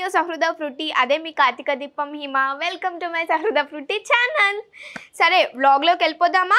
You సహృద frutti అదే మీ Karthika Deepam Hima welcome to my Sahruda fruity channel సరే వ్లాగ్లోకి వెళ్ళిపోదామా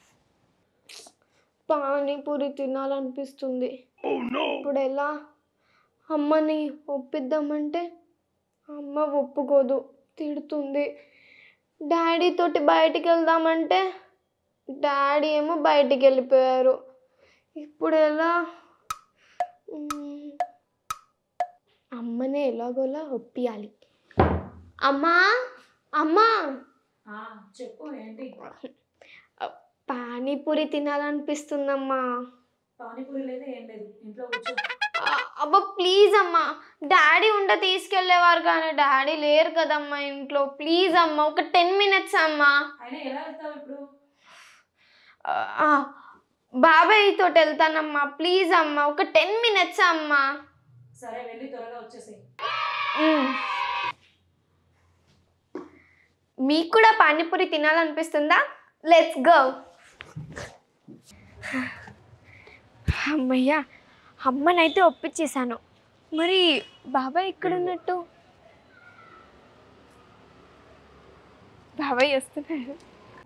పానీపూరి తినాలనిపిస్తుంది ఇప్పుడు ఎలా అమ్మని ఒప్పిద్దామంటే అమ్మ ఒప్పుకోదు తిడుతుంది డాడీ తోటి బయటికి వెళ్దామంటే డాడీ ఏమో బయటికి వెళ్ళిపోయారు ఇప్పుడు ఎలా మ్మ్. అమ్మనే ఎలాగోలా ఒప్పియాలి అమ్మా అమ్మా ఆ, చెప్పు ఏంటి పానీపూరి తినాలనిపిస్తుందమ్మా పానీపూరి లేదు ఏం లేదు ఇంట్లో కూర్చో అ- అబ్బా ప్లీజ్ అమ్మా డాడీ ఉంటే తీసుకెళ్ళేవారు కానీ డాడీ లేరు కదమ్మా ఇంట్లో ప్లీజ్ అమ్మా ఒక టెన్ మినిట్స్ అమ్మా అయినా ఎలా వెళ్తావు ఇప్పుడు ఆ, ఆ, బాబాయ్ తోటి వెళ్తానమ్మా ప్లీజ్ అమ్మా ఒక టెన్ మినిట్స్ అమ్మా సరే వెళ్ళి త్వరగా వచ్చేసేయ్ మ్. మీకు కూడా పానీపూరి తినాలనిపిస్తుందా లెట్స్ గో అమ్మయ్యా అమ్మనైతే ఒప్పించేశాను మరి బాబాయ్ ఎక్కడ ఉన్నట్టు బాబాయ్ వస్తున్నాడు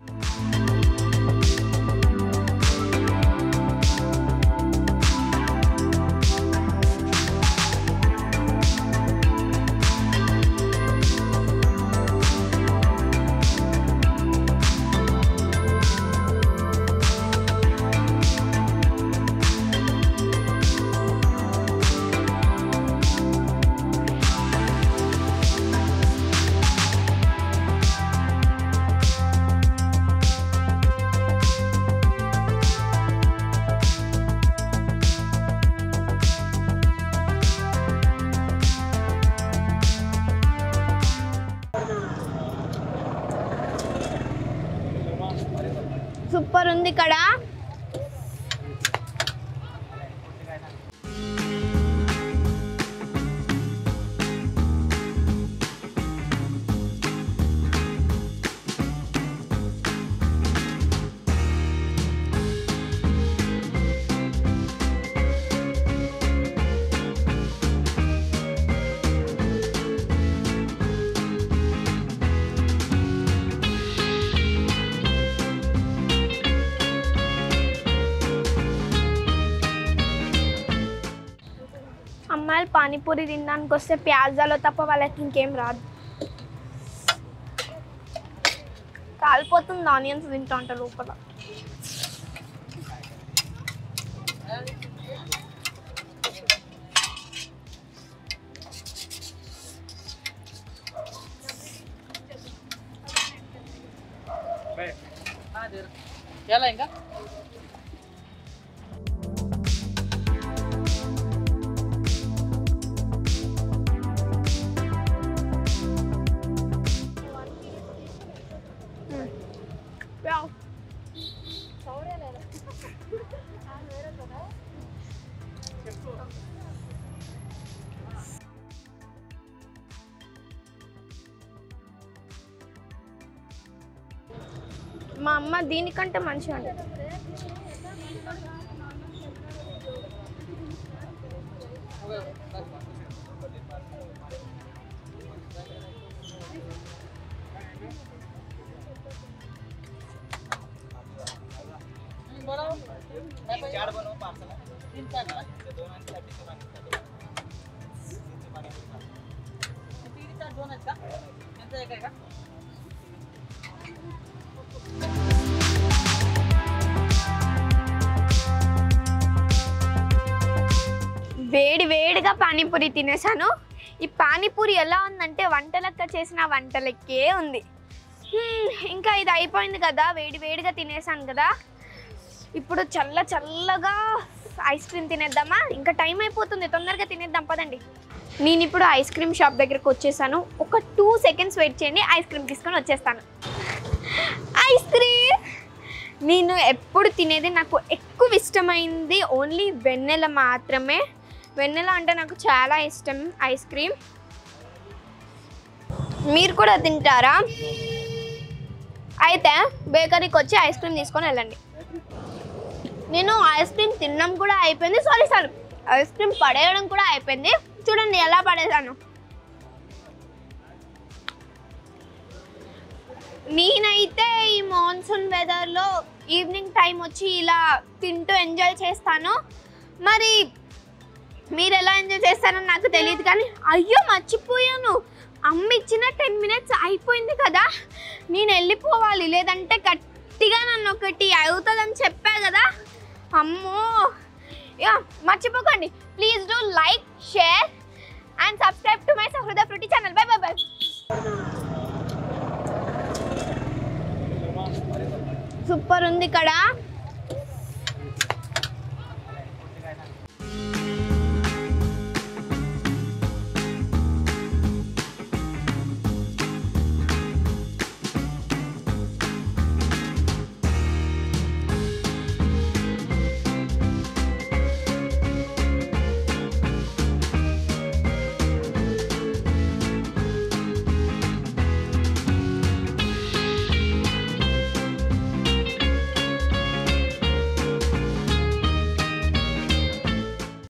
సూపర్ ఉంది ఇక్కడ అమ్మాయిలు పానీపూరి తినడానికి వస్తే ప్యాజాలో తప్ప వాళ్ళకి ఇంకేం రాదు కాలిపోతుంది ఆనియన్స్ తింటా ఉంటా లోపల ఎలా ఇంకా మా అమ్మ దీనికంటే మంచిగా ఉంటుంది వేడి వేడిగా పానీపూరి తినేసాను ఈ పానీపూరి ఎలా ఉందంటే వంటలక్క చేసిన వంటలకే ఉంది హ్మ్, ఇంకా ఇది అయిపోయింది కదా వేడి వేడిగా తినేసాను కదా ఇప్పుడు చల్ల చల్లగా ఐస్ క్రీమ్ తినేద్దామా ఇంకా టైం అయిపోతుంది తొందరగా తినేద్దాం పదండి నేను ఇప్పుడు ఐస్ క్రీమ్ షాప్ దగ్గరకు వచ్చేసాను ఒక టూ సెకండ్స్ వెయిట్ చేయండి ఐస్ క్రీమ్ తీసుకొని వచ్చేస్తాను ఐస్ క్రీమ్ నేను ఎప్పుడు తినేది నాకు ఎక్కువ ఇష్టమైంది ఓన్లీ వెన్నెల మాత్రమే వెన్నెల అంటే నాకు చాలా ఇష్టం ఐస్ క్రీమ్ మీరు కూడా తింటారా అయితే బేకరీకి వచ్చి ఐస్ క్రీమ్ తీసుకొని వెళ్ళండి నేను ఐస్ క్రీమ్ తినడం కూడా అయిపోయింది సారీ సారీ ఐస్ క్రీమ్ పడేయడం కూడా అయిపోయింది చూడండి ఎలా పడేసాను నేనైతే ఈ మాన్సూన్ వెదర్లో ఈవినింగ్ టైం వచ్చి ఇలా తింటూ ఎంజాయ్ చేస్తాను మరి మీరు ఎలా ఎంజాయ్ చేస్తారో నాకు తెలియదు కానీ అయ్యో మర్చిపోయాను అమ్మ ఇచ్చిన టెన్ మినిట్స్ అయిపోయింది కదా నేను వెళ్ళిపోవాలి లేదంటే గట్టిగా నన్ను ఒకటి అవుతుందని చెప్పా కదా అమ్మో యా మర్చిపోకండి please do like share and subscribe to my Sahruda fruity channel bye bye bye super ఉంది ఇక్కడ